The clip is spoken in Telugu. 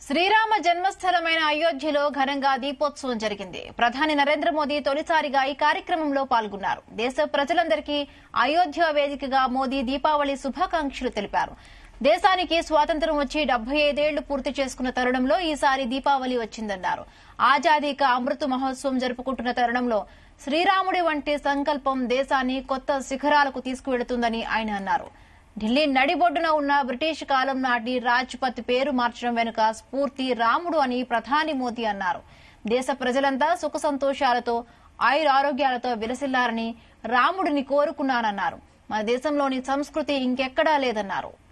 శ్రీరామ జన్మస్థలమైన అయోధ్యలో ఘనంగా దీపోత్సవం జరిగింది ప్రధాని నరేంద్ర మోదీ తొలిసారిగా ఈ కార్యక్రమంలో పాల్గొన్నారు దేశ ప్రజలందరికీ అయోధ్య వేదికగా మోదీ దీపావళి శుభాకాంక్షలు తెలిపారు దేశానికి స్వాతంత్ర్యం వచ్చి డెబ్బై ఐదేళ్లు పూర్తి చేసుకున్న తరుణంలో ఈసారి దీపావళి వచ్చిందన్నారు ఆజాదీ కా అమృత మహోత్సవం జరుపుకుంటున్న తరుణంలో శ్రీరాముడి వంటి సంకల్పం దేశాన్ని కొత్త శిఖరాలకు తీసుకువెడుతుందని ఆయన అన్నారు ఢిల్లీ నడిబొడ్డున ఉన్న బ్రిటిష్ కాలం నాటి రాజ్పథ్ పేరు మార్చడం వెనుక స్ఫూర్తి రాముడు అని ప్రధాని మోదీ అన్నారు దేశ ప్రజలంతా సుఖ సంతోషాలతో ఆయురారోగ్యాలతో విలసిల్లారని రాముడిని కోరుకున్నానన్నారు మన దేశంలోని సంస్కృతి ఇంకెక్కడా లేదన్నారు